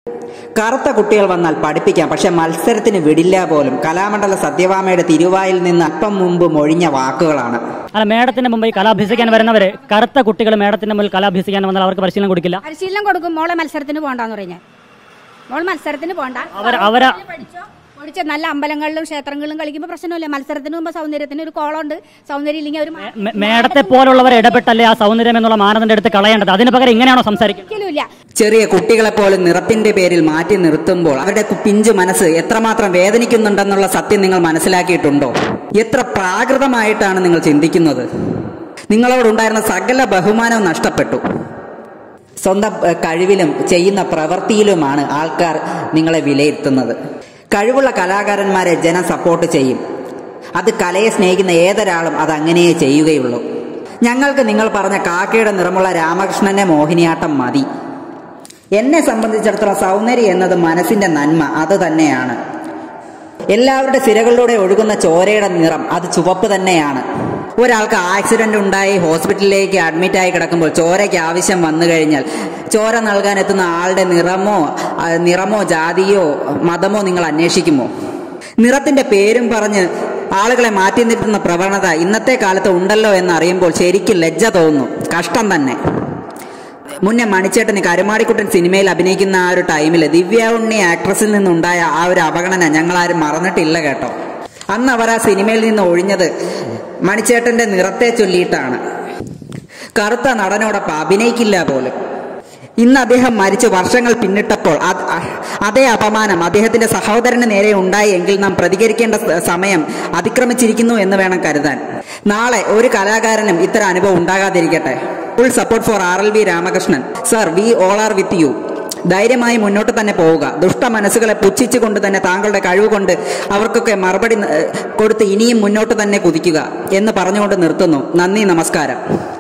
കറുത്ത കുട്ടികൾ വന്നാൽ പഠിപ്പിക്കാം പക്ഷെ മത്സരത്തിന് വിടില്ല പോലും കലാമണ്ഡല സത്യഭാമയുടെ തിരുവായിൽ നിന്ന് അല്പം മുമ്പ് മൊഴിഞ്ഞ വാക്കുകളാണ് അല്ല മേഡത്തിന്റെ മുമ്പിൽ കല അഭ്യസിക്കാൻ വരുന്നവര് കറുത്ത കുട്ടികൾ മേഡത്തിന്റെ മുമ്പിൽ കല അഭ്യസിക്കാൻ വന്നാൽ അവർക്ക് പരിശീലനം കൊടുക്കില്ല പരിശീലനം കൊടുക്കും മോളെ മത്സരത്തിന് പോകണ്ടെന്ന് പറഞ്ഞാൽ മോൾ മത്സരത്തിന് പോകണ്ട അവർ അവരെ പഠിച്ചോ പഠിച്ച നല്ല അമ്പലങ്ങളിലും ക്ഷേത്രങ്ങളിലും കളിക്കുമ്പോൾ പ്രശ്നമില്ല മത്സരത്തിന് മുമ്പ് സൗന്ദര്യത്തിന് ഒരു കോളുണ്ട് സൗന്ദര്യം ഇല്ലെങ്കിൽ ഒരു മേ- മേഡത്തെ പോലുള്ളവർ ഇടപെട്ടല്ലേ ആ സൗന്ദര്യം എന്നുള്ള മാനദണ്ഡം എടുത്ത് കളയേണ്ടത് അതിന് പകരം ഇങ്ങനെയാണോ സംസാരിക്കുന്നത് ഒരിക്കലുമില്ല ചെറിയ കുട്ടികളെ പോലും നിറത്തിന്റെ പേരിൽ മാറ്റി നിർത്തുമ്പോൾ അവരുടെ കു- പിഞ്ചു മനസ്സ് എത്രമാത്രം വേദനിക്കുന്നുണ്ടെന്നുള്ള സത്യം നിങ്ങൾ മനസ്സിലാക്കിയിട്ടുണ്ടോ എത്ര പ്രാകൃതമായിട്ടാണ് നിങ്ങൾ ചിന്തിക്കുന്നത് നിങ്ങളോടുണ്ടായിരുന്ന സകല ബഹുമാനവും നഷ്ടപ്പെട്ടു സ്വന്തം ഏഹ്, കഴിവിലും ചെയ്യുന്ന പ്രവൃത്തിയിലുമാണ് ആൾക്കാർ നിങ്ങളെ വിലയിരുത്തുന്നത് കഴിവുള്ള കലാകാരന്മാരെ ജനം സപ്പോർട്ട് ചെയ്യും അത് കലയെ സ്നേഹിക്കുന്ന ഏതൊരാളും അത് അങ്ങനെയേ ചെയ്യുകയുള്ളൂ ഞങ്ങൾക്ക് നിങ്ങൾ പറഞ്ഞ കാക്കയുടെ നിറമുള്ള രാമകൃഷ്ണന്റെ മോഹിനിയാട്ടം മതി എന്നെ സംബന്ധിച്ചിടത്തോളം സൗന്ദര്യം എന്നത് മനസ്സിന്റെ നന്മ അത് തന്നെയാണ് എല്ലാവരുടെ സിരകളിലൂടെ ഒഴുകുന്ന ചോരയുടെ നിറം അത് ചുവപ്പ് തന്നെയാണ് ഒരാൾക്ക് ആക്സിഡന്റ് ഉണ്ടായി ഹോസ്പിറ്റലിലേക്ക് അഡ്മിറ്റ് ആയി കിടക്കുമ്പോൾ ചോരയ്ക്ക് ആവശ്യം വന്നു കഴിഞ്ഞാൽ ചോര നൽകാൻ എത്തുന്ന ആളുടെ നിറമോ ആ, നിറമോ ജാതിയോ മതമോ നിങ്ങൾ അന്വേഷിക്കുമോ നിറത്തിന്റെ പേരും പറഞ്ഞ് ആളുകളെ മാറ്റി നിർത്തുന്ന പ്രവണത ഇന്നത്തെ കാലത്ത് ഉണ്ടല്ലോ എന്ന് അറിയുമ്പോൾ ശരിക്കും ലജ്ജ തോന്നുന്നു കഷ്ടം തന്നെ മുന്നേ മണിച്ചേട്ടന് കരുമാടിക്കുട്ടൻ സിനിമയിൽ അഭിനയിക്കുന്ന ആ ഒരു ടൈമിൽ ദിവ്യ ഉണ്ണി ആക്ട്രസിൽ നിന്നുണ്ടായ ആ ഒരു അവഗണന ഞങ്ങൾ ആരും മറന്നിട്ടില്ല കേട്ടോ അന്ന് അവർ ആ സിനിമയിൽ നിന്ന് ഒഴിഞ്ഞത് മണിച്ചേട്ടന്റെ നിറത്തെ ചൊല്ലിയിട്ടാണ് കറുത്ത നടനോടൊപ്പം അഭിനയിക്കില്ല പോലും ഇന്ന് അദ്ദേഹം മരിച്ച് വർഷങ്ങൾ പിന്നിട്ടപ്പോൾ അത് അതേ അപമാനം അദ്ദേഹത്തിന്റെ സഹോദരന് നേരെ ഉണ്ടായി എങ്കിൽ നാം പ്രതികരിക്കേണ്ട സ- സമയം അതിക്രമിച്ചിരിക്കുന്നു എന്ന് വേണം കരുതാൻ നാളെ ഒരു കലാകാരനും ഇത്തരം അനുഭവം ഉണ്ടാകാതിരിക്കട്ടെ full support for R L V Ramakrishnan sir we all are with you ധൈര്യമായി മുന്നോട്ട് തന്നെ പോവുക ദുഷ്ട മനസ്സുകളെ പുച്ഛിച്ചുകൊണ്ട് തന്നെ താങ്കളുടെ കഴിവ് കൊണ്ട് അവർക്കൊക്കെ മറുപടി ഏഹ്, കൊടുത്ത് ഇനിയും മുന്നോട്ട് തന്നെ കുതിക്കുക എന്ന് പറഞ്ഞുകൊണ്ട് നിർത്തുന്നു നന്ദി നമസ്കാരം